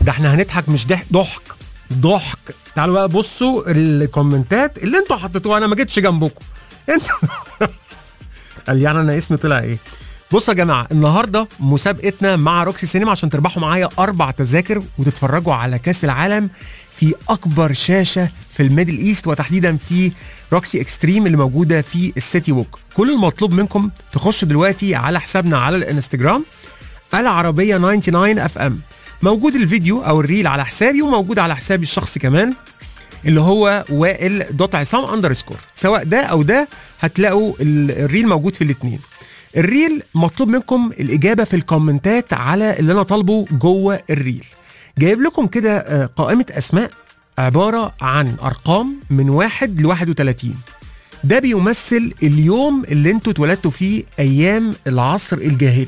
ده احنا هنضحك مش ضحك ضحك ضحك تعالوا بقى بصوا الكومنتات اللي انتوا حطيتوها انا ما جيتش جنبكم انتوا قال يعني انا اسمي طلع ايه بصوا يا جماعه النهارده مسابقتنا مع روكسي سينما عشان تربحوا معايا اربع تذاكر وتتفرجوا على كاس العالم في اكبر شاشه في الميدل ايست وتحديدا في روكسي اكستريم اللي موجوده في السيتي ووك كل المطلوب منكم تخشوا دلوقتي على حسابنا على الانستجرام العربيه 99 اف ام موجود الفيديو او الريل على حسابي وموجود على حسابي الشخصي كمان اللي هو وائل دوت عصام اندرسكور سواء ده او ده هتلاقوا ال- الريل موجود في الاثنين الريل مطلوب منكم الاجابه في الكومنتات على اللي انا طالبه جوه الريل جايب لكم كده آه، قائمه اسماء عباره عن ارقام من واحد ل 31 ده بيمثل اليوم اللي انتوا اتولدتوا فيه ايام العصر الجاهلي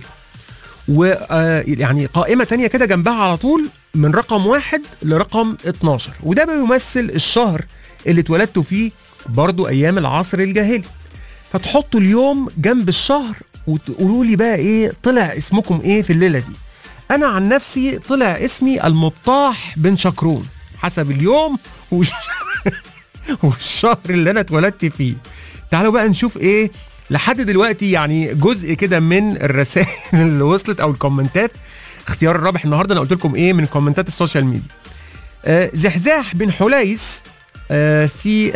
ويعني قائمة تانية كده جنبها على طول من رقم واحد لرقم 12 وده بيمثل الشهر اللي اتولدتوا فيه برضو أيام العصر الجاهلي فتحطوا اليوم جنب الشهر وتقولوا لي بقى ايه طلع اسمكم ايه في الليلة دي انا عن نفسي طلع اسمي المبطاح بن شكرون حسب اليوم وش... والشهر اللي انا اتولدت فيه تعالوا بقى نشوف ايه لحد دلوقتي يعني جزء كده من الرسائل اللي وصلت او الكومنتات اختيار الرابح النهارده انا قلت لكم ايه من كومنتات السوشيال ميديا آه زحزاح بن حليس آه في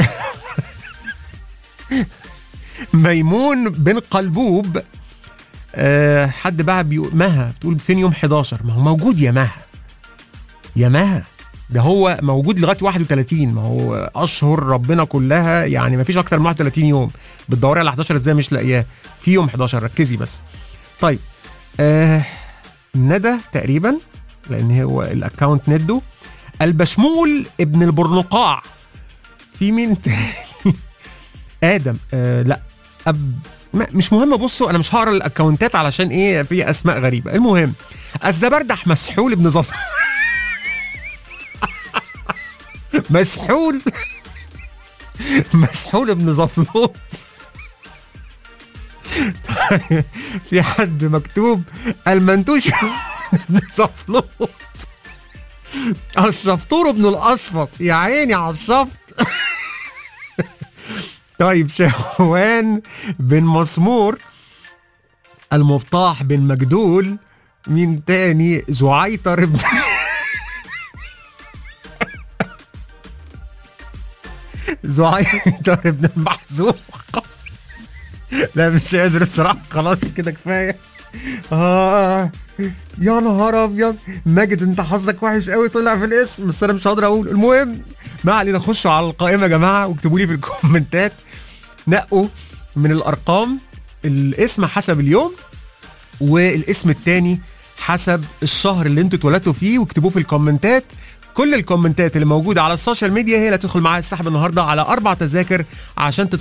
ميمون بن قلبوب آه حد بقى بيقول مها بتقول فين يوم 11 ما هو موجود يا مها يا مها ده هو موجود لغايه 31 ما هو اشهر ربنا كلها يعني ما فيش اكتر من 31 يوم بتدوري على 11 ازاي مش لاقياه في يوم 11 ركزي بس طيب آه ندى تقريبا لان هو الاكونت ندو البشمول ابن البرنقاع في مين تاني ادم آه لا أب ما مش مهم بصوا انا مش هقرا الاكونتات علشان ايه في اسماء غريبه المهم الزبردح مسحول ابن ظفر مسحول مسحول ابن زفلوط في حد مكتوب المنتوش ابن زفلوط الشفطور ابن الاشفط يا عيني على الشفط طيب شهوان بن مسمور المبطاح بن مجدول مين تاني زعيطر ابن زعيطر ابن المحزوق لا مش قادر بصراحه خلاص كده كفايه اه يا نهار ابيض ماجد انت حظك وحش قوي طلع في الاسم بس انا مش هقدر اقول المهم ما علينا خشوا على القائمه يا جماعه واكتبوا لي في الكومنتات نقوا من الارقام الاسم حسب اليوم والاسم التاني حسب الشهر اللي انتوا اتولدتوا فيه واكتبوه في الكومنتات كل الكومنتات اللي موجوده على السوشيال ميديا هي اللي هتدخل معايا السحب النهارده على اربع تذاكر عشان